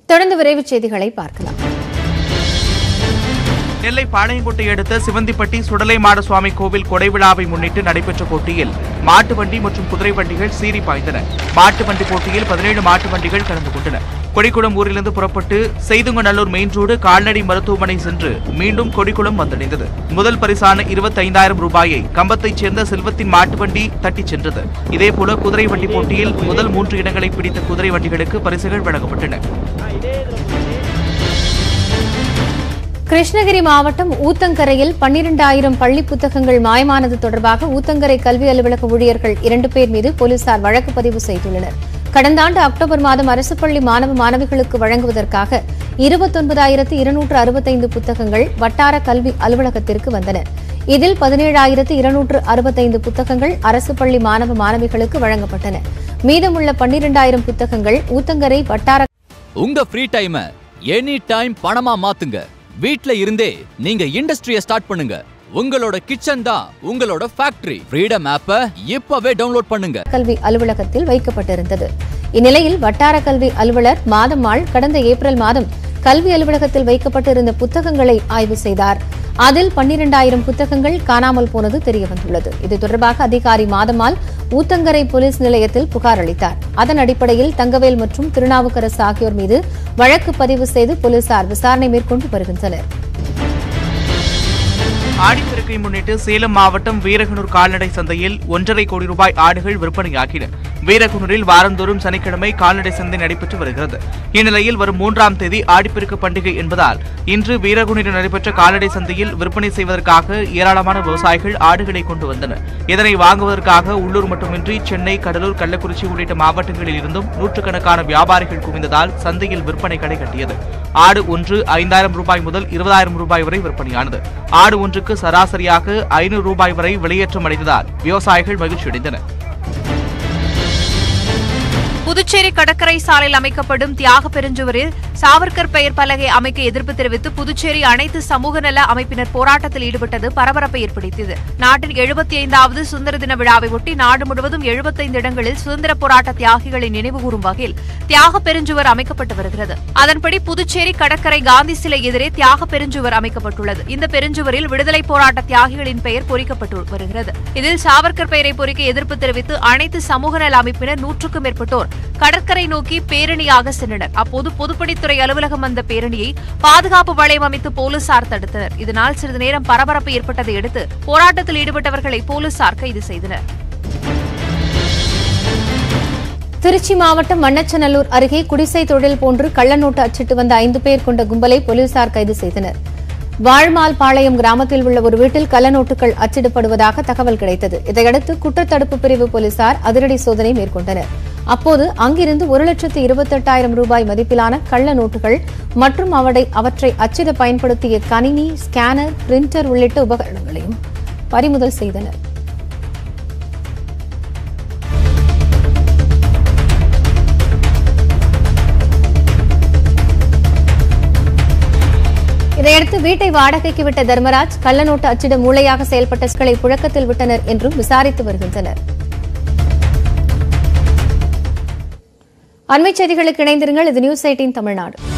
தொடர்ந்து விரைவுச் செய்திகளை பார்க்கலாம் நெல்லை பாளையங்கோட்டை அடுத்த சிவந்திப்பட்டி சுடலை மாடசுவாமி கோவில் கொடை விழாவை முன்னிட்டு நடைபெற்ற போட்டியில் மாட்டு வண்டி மற்றும் குதிரை வண்டிகள் சீறி பாய்ந்தன மாட்டு வண்டி போட்டியில் பதினேழு மாட்டு வண்டிகள் கலந்து கொண்டன கொடிக்குளம் ஊரிலிருந்து புறப்பட்டு செய்துங்கநல்லூர் மெயின் ரோடு கால்நடை மருத்துவமனை சென்று மீண்டும் கொடிக்குளம் வந்தடைந்தது முதல் பரிசான இருபத்தைந்தாயிரம் ரூபாயை கம்பத்தைச் சேர்ந்த செல்வத்தின் மாட்டு வண்டி தட்டிச் சென்றது இதேபோல குதிரை வண்டி போட்டியில் முதல் மூன்று இடங்களை பிடித்த குதிரை வண்டிகளுக்கு பரிசுகள் வழங்கப்பட்டன கிருஷ்ணகிரி மாவட்டம் ஊத்தங்கரையில் பன்னிரண்டாயிரம் பள்ளி புத்தகங்கள் மாயமானது தொடர்பாக ஊத்தங்கரை கல்வி அலுவலக ஊழியர்கள் இரண்டு பேர் மீது போலீசார் வழக்கு பதிவு செய்துள்ளனர் கடந்த ஆண்டு அக்டோபர் மாதம் அரசு பள்ளி மாணவ மாணவிகளுக்கு வழங்குவதற்காக இருபத்தொன்பதாயிரத்து இருநூற்று அறுபத்தைந்து புத்தகங்கள் வட்டார கல்வி அலுவலகத்திற்கு வந்தன இதில் பதினேழாயிரத்து இருநூற்று அறுபத்தைந்து புத்தகங்கள் அரசு பள்ளி மாணவ மாணவிகளுக்கு வழங்கப்பட்டன மீதமுள்ள பன்னிரண்டாயிரம் புத்தகங்கள் ஊத்தங்கரை வட்டார உங்க ஃப்ரீ டைமை எனி டைம் பணமா மாத்துங்க வீட்ல இருந்தே நீங்க இண்டஸ்ட்ரியை ஸ்டார்ட் பண்ணுங்க உங்களோட கிச்சன் தான் உங்களோட ஃபேக்டரி ஃப்ரீடம் ஆப்பை இப்பவே டவுன்லோட் பண்ணுங்க கல்வி அலுவலகத்தில் வைக்கப்பட்டிருந்தது இந்நிலையில் வட்டார கல்வி அலுவலர் மாதம்மாள் கடந்த ஏப்ரல் மாதம் கல்வி அலுவலகத்தில் வைக்கப்பட்டிருந்த புத்தகங்களை ஆய்வு செய்தார் அதில் பன்னிரண்டாயிரம் புத்தகங்கள் காணாமல் போனது தெரியவந்துள்ளது இது தொடர்பாக அதிகாரி மாதம்மாள் ஊத்தங்கரை போலீஸ் நிலையத்தில் புகார் அளித்தார் அதன் அடிப்படையில் தங்கவேல் மற்றும் திருநாவுக்கரசு ஆகியோர் மீது வழக்கு பதிவு செய்து போலீசார் விசாரணை மேற்கொண்டு வருகின்றனர் ஆடிப்பெருக்கை முன்னிட்டு சேலம் மாவட்டம் வீரகனூர் கால்நடை சந்தையில் ஒன்றரை கோடி ரூபாய் ஆடுகள் விற்பனையாகின வீரகனூரில் வாரந்தோறும் சனிக்கிழமை கால்நடை சந்தை நடைபெற்று வருகிறது இந்நிலையில் வரும் மூன்றாம் தேதி ஆடிப்பெருக்கு பண்டிகை என்பதால் இன்று வீரகுனில் நடைபெற்ற கால்நடை சந்தையில் விற்பனை செய்வதற்காக ஏராளமான விவசாயிகள் ஆடுகளை கொண்டு வந்தனர் இதனை வாங்குவதற்காக உள்ளூர் மட்டுமின்றி சென்னை கடலூர் கள்ளக்குறிச்சி உள்ளிட்ட மாவட்டங்களில் இருந்தும் நூற்றுக்கணக்கான வியாபாரிகள் குவிந்ததால் சந்தையில் விற்பனை கடை கட்டியது ஆடு ஒன்று ஐந்தாயிரம் ரூபாய் முதல் இருபதாயிரம் ரூபாய் வரை விற்பனையானது ஆடு ஒன்றுக்கு சராசரியாக ஐநூறு ரூபாய் வரை வெளியேற்றம் அடைந்ததால் விவசாயிகள் மகிழ்ச்சியடைந்தனர் புதுச்சேரி கடற்கரை சாலையில் அமைக்கப்படும் தியாக பெருஞ்சுவரில் சாவர்கர் பெயர் பலகை அமைக்க எதிர்ப்பு தெரிவித்து புதுச்சேரி அனைத்து சமூக நல அமைப்பினர் போராட்டத்தில் ஈடுபட்டது பரபரப்பை ஏற்படுத்தியது நாட்டின் எழுபத்தி ஐந்தாவது சுதந்திர தின விழாவை ஒட்டி நாடு முழுவதும் எழுபத்தைந்து இடங்களில் சுதந்திர போராட்ட தியாகிகளை நினைவுகூரும் வகையில் தியாக பெருஞ்சுவர் அமைக்கப்பட்டு வருகிறது அதன்படி புதுச்சேரி கடற்கரை காந்தி சிலை எதிரே தியாக பெருஞ்சுவர் அமைக்கப்பட்டுள்ளது இந்த பெருஞ்சுவரில் விடுதலை போராட்ட தியாகிகளின் பெயர் பொறிக்கப்பட்டு வருகிறது இதில் சாவர்கர் பெயரை பொறிக்க எதிர்ப்பு தெரிவித்து அனைத்து சமூக நல அமைப்பினர் நூற்றுக்கும் மேற்பட்டோர் கடற்கரை நோக்கி பேரணியாக சென்றனர் அப்போது பொதுப்பணித்துறை அலுவலகம் வந்த பேரணியை பாதுகாப்பு வளையம் அமைத்து போலீசார் தடுத்தனர் இதனால் சிறிது நேரம் பரபரப்பு ஏற்பட்டதை அடுத்து போராட்டத்தில் ஈடுபட்டவர்களை போலீசார் கைது செய்தனர் திருச்சி மாவட்டம் மண்ணச்சநல்லூர் அருகே குடிசை தொழில் போன்று கள்ளநோட்டு அச்சிட்டு வந்த ஐந்து பேர் கொண்ட கும்பலை போலீசார் கைது செய்தனர் வாழ்மால் பாளையம் கிராமத்தில் உள்ள ஒரு வீட்டில் கள்ளநோட்டுகள் அச்சிடப்படுவதாக தகவல் கிடைத்தது இதையடுத்து குற்றத்தடுப்பு பிரிவு போலீசார் அதிரடி சோதனை மேற்கொண்டனர் அப்போது அங்கிருந்து ஒரு லட்சத்து இருபத்தெட்டாயிரம் ரூபாய் மதிப்பிலான கள்ள நோட்டுகள் மற்றும் அவடை அவற்றை அச்சிட பயன்படுத்திய கணினி ஸ்கேனர் பிரிண்டர் உள்ளிட்ட உபகரணங்களையும் பறிமுதல் செய்தனர் இதையடுத்து வீட்டை வாடகைக்கு விட்ட தர்மராஜ் கள்ளநோட்டு அச்சிட மூளையாக செயல்பட்ட சிக்கலை புழக்கத்தில் விட்டனர் என்றும் விசாரித்து வருகின்றனர் அண்மைச் செய்திகளுக்கு இணைந்திருங்கள் இது நியூஸ் எயிட்டின் தமிழ்நாடு